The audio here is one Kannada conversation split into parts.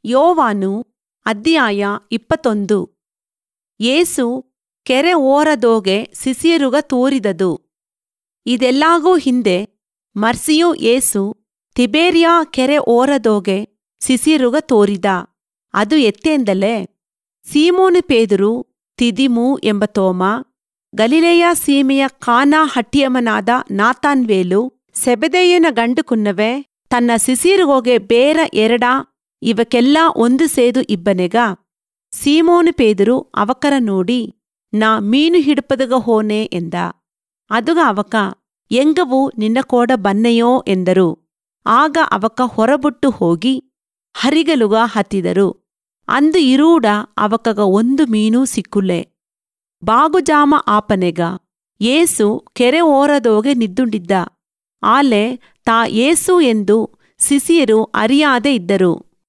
ಯೋವಾನು ಅಧ್ಯಾಯ ಇಪ್ಪತ್ತೊಂದು ಏಸು ಕೆರೆ ಓರದೋಗೆ ಸಿಸಿರುಗ ತೋರಿದದು ಇದೆಲ್ಲಾಗೂ ಹಿಂದೆ ಮರ್ಸಿಯು ಏಸು ತಿಬೇರಿಯಾ ಕೆರೆ ಓರದೋಗೆ ಸಿಸಿರುಗ ತೋರಿದ ಅದು ಎತ್ತೆಂದಲೇ ಸೀಮೋನು ಪೇದುರು ತಿದಿಮು ಎಂಬ ತೋಮ ಗಲಿಲೆಯ ಸೀಮೆಯ ಕಾನಾ ಹಟ್ಟಿಯಮ್ಮನಾದ ನಾತಾನ್ವೇಲು ಸೆಬೆದೆಯನ ಗಂಡು ಕುನ್ನವೆ ತನ್ನ ಸಿಸಿರುಗೋಗೆ ಬೇರ ಎರಡ ಇವಕ್ಕೆಲ್ಲ ಒಂದು ಸೇದು ಇಬ್ಬನೆಗ ಸೀಮೋನು ಪೇದುರು ಅವಕರ ನೋಡಿ ನಾ ಮೀನು ಹಿಡುಪದಗ ಹೋನೆ ಎಂದ ಅದುಗ ಅವಕ ಎಂಗವು ನಿನ್ನ ಕೋಡ ಬನ್ನೆಯೋ ಎಂದರು ಆಗ ಅವಕ ಹೊರಬುಟ್ಟು ಹೋಗಿ ಹರಿಗಲುಗ ಹತ್ತಿದರು ಅಂದು ಇರೂಡ ಅವಕಗ ಒಂದು ಮೀನೂ ಸಿಕ್ಕುಲೆ ಬಾಗುಜಾಮ ಆಪನೆಗ ಏಸು ಕೆರೆ ಓರದೋಗೆ ನಿದ್ದುಂಡಿದ್ದ ಆಲೆ ತಾ ಏಸು ಎಂದು ಸಿಸಿಯರು ಅರಿಯಾದೆ ಇದ್ದರು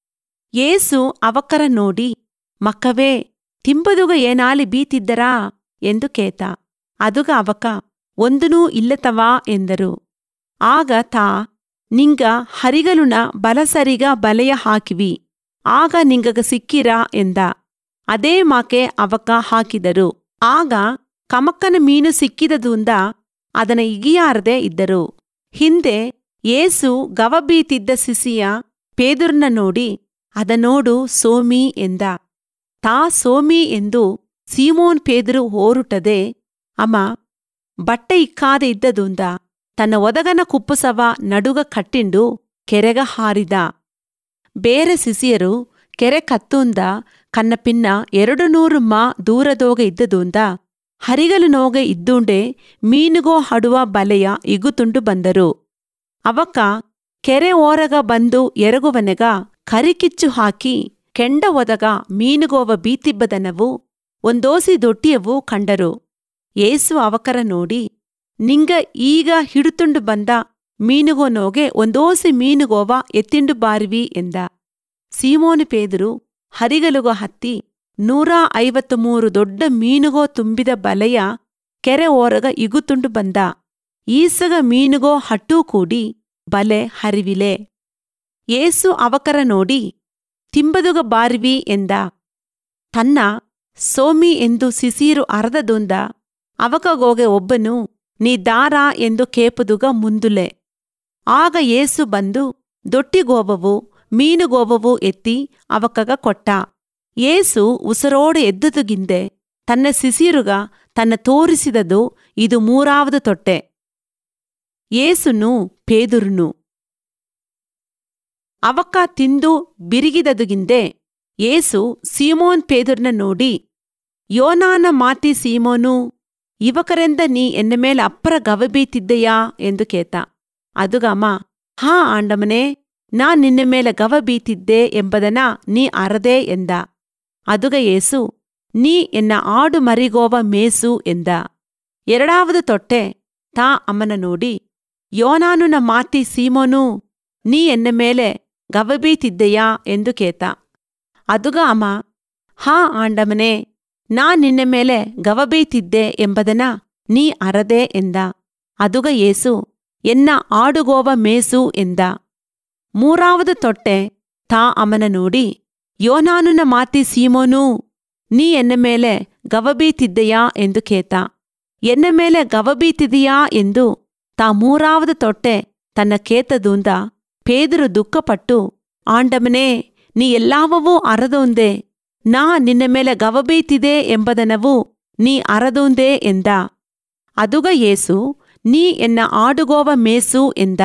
ಏಸು ಅವಕರ ನೋಡಿ ಮಕ್ಕವೇ ತಿಂಬದುಗ ಏನಾಲಿ ಬೀತಿದ್ದರಾ ಎಂದು ಕೇತ ಅದುಗ ಅವಕ ಒಂದನೂ ಇಲ್ಲತವಾ ಎಂದರು ಆಗ ತಾ ನಿಂಗ ಹರಿಗಲುನ ಬಲಸರಿಗ ಬಲೆಯ ಹಾಕಿವಿ ಆಗ ನಿಂಗಗ ಸಿಕ್ಕಿರಾ ಎಂದ ಅದೇ ಮಾಕೆ ಅವಕ ಹಾಕಿದರು ಆಗ ಕಮಕ್ಕನ ಮೀನು ಸಿಕ್ಕಿದದುಂದ ಅದನ ಇಗಿಯಾರದೆ ಇದ್ದರು ಹಿಂದೆ ಏಸು ಗವಬೀತಿದ್ದ ಸಿಸಿಯ ಪೇದುರ್ನ ನೋಡಿ ಅದ ನೋಡು ಸೋಮಿ ಎಂದ ತಾ ಸೋಮಿ ಎಂದು ಸೀಮೋನ್ ಪೇದರು ಹೋರುಟದೆ ಅಮ ಬಟ್ಟೆ ಇಕ್ಕಾದೆ ಇದ್ದದುಂದ ತನ್ನ ಒದಗನ ಕುಪ್ಪುಸವ ನಡುಗ ಕಟ್ಟಿಂಡು ಕೆರೆಗ ಹಾರಿದ ಬೇರೆ ಸಿಸಿಯರು ಕೆರೆ ಕತ್ತುಂದ ಕನ್ನ ಪಿನ್ನ ಎರಡು ನೂರು ಮಾ ದೂರದೋಗ ಇದ್ದದುಂದ ಹರಿಗಲು ನೋಗೆ ಇದ್ದುಂಡೆ ಮೀನುಗೋ ಹಡುವ ಬಲೆಯ ಇಗುತುಂಡು ಬಂದರು ಅವಕ್ಕ ಕೆರೆ ಓರಗ ಬಂದು ಎರಗುವನೆಗ ಕರಿಕಿಚ್ಚು ಹಾಕಿ ಕೆಂಡ ಒದಗ ಮೀನುಗೋವ ಬೀತಿಬ್ಬದನವು ಒಂದೋಸಿ ದೊಟ್ಟಿಯವು ಕಂಡರು ಏಸು ಅವಕರ ನೋಡಿ ನಿಂಗ ಈಗ ಹಿಡುತುಂಡು ಬಂದ ಮೀನುಗೋನೋಗೆ ಒಂದೋಸಿ ಮೀನುಗೋವ ಎತ್ತಿಂಡು ಬಾರಿವಿ ಎಂದ ಸೀಮೋನು ಪೇದರು ಹರಿಗಲುಗ ಹತ್ತಿ ನೂರಾ ಐವತ್ತು ಮೂರು ದೊಡ್ಡ ಮೀನುಗೋ ತುಂಬಿದ ಬಲೆಯ ಕೆರೆ ಓರಗ ಇಗುತುಂಡು ಬಂದ ಈಸಗ ಮೀನುಗೋ ಹಟ್ಟೂ ಕೂಡಿ ಬಲೆ ಹರಿವಿಲೆ ಏಸು ಅವಕರ ನೋಡಿ ತಿಂಬದುಗ ಬಾರಿವಿ ಎಂದ ತನ್ನ ಸೋಮಿ ಎಂದು ಸಿಸೀರು ಅರ್ಧದೊಂದ ಅವಕಗೋಗೆ ಒಬ್ಬನು ನೀ ದಾರ ಎಂದು ಕೇಪುದುಗ ಮುಂದುಲೆ ಆಗ ಏಸು ಬಂದು ದೊಟ್ಟಿಗೋಬವು ಮೀನುಗೋಬವು ಎತ್ತಿ ಅವಕಗ ಕೊಟ್ಟ ಏಸು ಉಸರೋಡೆ ಎದ್ದುದುಗಿಂದೆ ತನ್ನ ಸಿಸಿರುಗ ತನ್ನ ತೋರಿಸಿದದು ಇದು ಮೂರಾவது ತೊಟ್ಟೆ ಏಸುನು ಪೇದುರುನು ಅವಕ್ಕ ತಿಂದು ಬಿರಿಗಿದದುಗಿಂದೆ ಏಸು ಸೀಮೋನ್ ಪೇದುರ್ನ ನೋಡಿ ಯೋನಾನ ಮಾತಿ ಸೀಮೋನು ಇವಕರೆಂದ ನೀ ಎನ್ನ ಮೇಲೆ ಅಪ್ಪರ ಗವಬೀತಿದ್ದೆಯಾ ಎಂದು ಕೇತ ಅದುಗಮ ಹಾ ಆಂಡಮನೆ ನಾ ನಿನ್ನ ಮೇಲೆ ಗವಬೀತಿದ್ದೆ ಎಂಬುದನ ನೀ ಅರದೆ ಎಂದ ಅದುಗ ಏಸು ನೀ ಎನ್ನ ಆಡು ಮರಿಗೋವ ಮೇಸು ಎಂದ ಎರಡಾவது ತೊಟ್ಟೆ ತಾ ಅಮ್ಮನ ನೋಡಿ ಯೋನಾನುನ ಮಾತಿ ಸೀಮೋನು ನೀ ಎನ್ನ ಮೇಲೆ ಗವಬೀತಿದ್ದೆಯಾ ಎಂದು ಕೇತ ಅದುಗ ಅಮ್ಮ ಹಾ ಆಂಡಮನೆ ನಾ ನಿನ್ನ ಮೇಲೆ ಗವಬೀತಿದ್ದೆ ಎಂಬುದನ ನೀ ಅರದೆ ಎಂದ ಅದುಗ ಏಸು ಎನ್ನ ಆಡುಗೋವ ಮೇಸು ಎಂದ ಮೂರಾவது ತೊಟ್ಟೆ ತಾ ಅಮನ ನೋಡಿ ಯೋನಾನುನ ಮಾತಿ ಸೀಮೋನೂ ನೀ ಎನ್ನ ಮೇಲೆ ಗವಬೀತಿದ್ದೆಯಾ ಎಂದು ಕೇತ ಎನ್ನ ಮೇಲೆ ಗವಬೀತಿದೆಯಾ ಎಂದು ತಾ ಮೂರಾவது ತೊಟ್ಟೆ ತನ್ನ ಕೇತದೂಂದ ಪೇದರು ದುಃಖಪಟ್ಟು ಆಂಡಮನೇ ನೀ ಎಲ್ಲಾವವೂ ಅರದೊಂದೆ ನಾ ನಿನ್ನ ಮೇಲೆ ಗವಬೀತಿದೆ ಎಂಬದನವು ನೀ ಅರದೊಂದೇ ಎಂದ ಅದುಗ ಏಸು ನೀ ಎನ್ನ ಆಡುಗೋವ ಮೇಸು ಎಂದ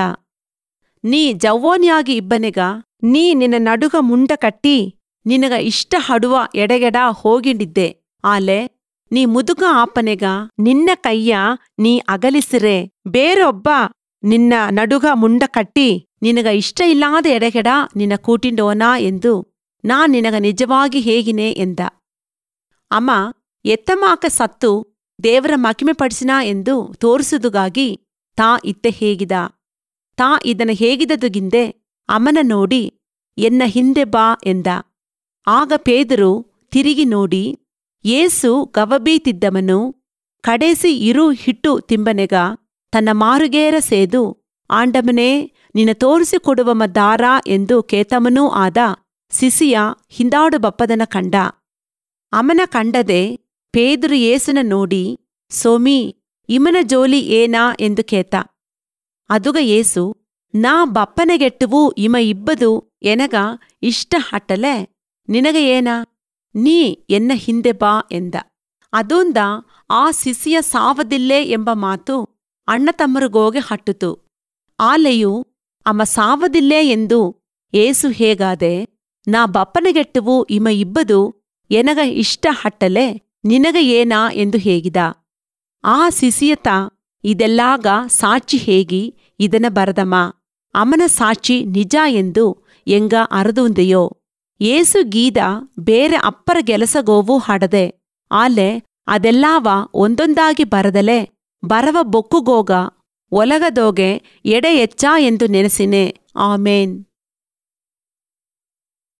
ನೀ ಜವ್ವೋನ್ಯಾಗಿ ಇಬ್ಬನೆಗ ನೀ ನಿನ್ನ ನಡುಗ ಮುಂಡ ಕಟ್ಟಿ ನಿನಗ ಇಷ್ಟ ಹಡುವ ಎಡೆಗೆಡ ಹೋಗಿಂಡಿದ್ದೆ ಆಲೆ ನೀ ಮುದುಗ ಆಪನೆಗ ನಿನ್ನ ಕೈಯ ನೀ ಅಗಲಿಸಿರೆ ಬೇರೊಬ್ಬ ನಿನ್ನ ನಡುಗ ಮುಂಡ ಕಟ್ಟಿ ನಿನಗ ಇಷ್ಟ ಇಲ್ಲಾದ ಎಡೆಗೆಡ ನಿನ್ನ ಕೂಟಿಂಡೋನಾ ಎಂದು ನಾ ನಿನಗ ನಿಜವಾಗಿ ಹೇಗಿನೆ ಎಂದ ಅಮ್ಮ ಎತ್ತಮಾಕ ಸತ್ತು ದೇವರ ಮಕಿಮೆ ಪಡಿಸಿನಾ ಎಂದು ತೋರಿಸುದುಗಾಗಿ ತಾ ಇತ್ತೆ ಹೇಗಿದ ತಾ ಇದನ ಹೇಗಿದದುಗಿಂದೆ ಅಮ್ಮನ ನೋಡಿ ಎನ್ನ ಹಿಂದೆ ಬಾ ಎಂದ ಆಗ ಪೇದರು ತಿರುಗಿ ನೋಡಿ ಏಸು ಗವಬೀತಿದ್ದವನು ಕಡೇಸಿ ಇರು ಹಿಟ್ಟು ತಿಂಬನೆಗ ತನ್ನ ಮಾರುಗೇರ ಸೇದು ಆಂಡಮನೇ ನಿನ್ನ ತೋರಿಸಿಕೊಡುವಮ ದಾರ ಎಂದು ಕೇತಮನೂ ಆದ ಸಿಸಿಯ ಹಿಂದಾಡು ಬಪ್ಪದನ ಕಂಡ ಅಮನ ಕಂಡದೆ ಪೇದ್ರು ಏಸುನ ನೋಡಿ ಸೋಮಿ ಇಮನ ಜೋಲಿ ಏನಾ ಎಂದು ಕೇತ ಅದುಗ ಏಸು ನಾ ಬಪ್ಪನೆಗೆಟ್ಟುವು ಇಮ ಇಬ್ಬದು ಎನಗ ಇಷ್ಟ ಹಟ್ಟಲೆ ನಿನಗ ಏನ ನೀ ಎನ್ನ ಹಿಂದೆ ಬಾ ಎಂದ ಅದೊಂದ ಆ ಸಿಸಿಯ ಸಾವದಿಲ್ಲೇ ಎಂಬ ಮಾತು ಅಣ್ಣ ತಮ್ಮರಿಗೋಗೆ ಹಟ್ಟಿತು ಆಲೆಯು ಅಮ ಸಾವದಿಲ್ಲೇ ಎಂದು ಏಸು ಹೇಗಾದೆ ನಾ ಬಪ್ಪನೆಗೆಟ್ಟುವು ಇಮ ಇಬ್ಬದು ಎನಗ ಇಷ್ಟ ಹಟ್ಟಲೆ ನಿನಗ ಏನಾ ಎಂದು ಹೇಗಿದ ಆ ಸಿಸಿಯತ ಇದೆಲ್ಲಾಗ ಸಾಕ್ಷಿ ಹೇಗಿ ಇದನ ಬರದಮ ಅಮನ ಸಾಕ್ಷಿ ನಿಜ ಎಂದು ಎಂಗ ಅರದುಂದೆಯೋ ಏಸು ಗೀದ ಬೇರೆ ಅಪ್ಪರ ಗೆಲಸಗೋವೂ ಹಾಡದೆ ಆಲೆ ಅದೆಲ್ಲಾವ ಒಂದೊಂದಾಗಿ ಬರದಲೆ ಬರವ ಬೊಕ್ಕುಗೋಗ ಒಲಗದೋಗೆ ಎಡೆ ಎಚ್ಚ ಎಂದು ನೆನೆಸಿನೆ ಆಮೇನ್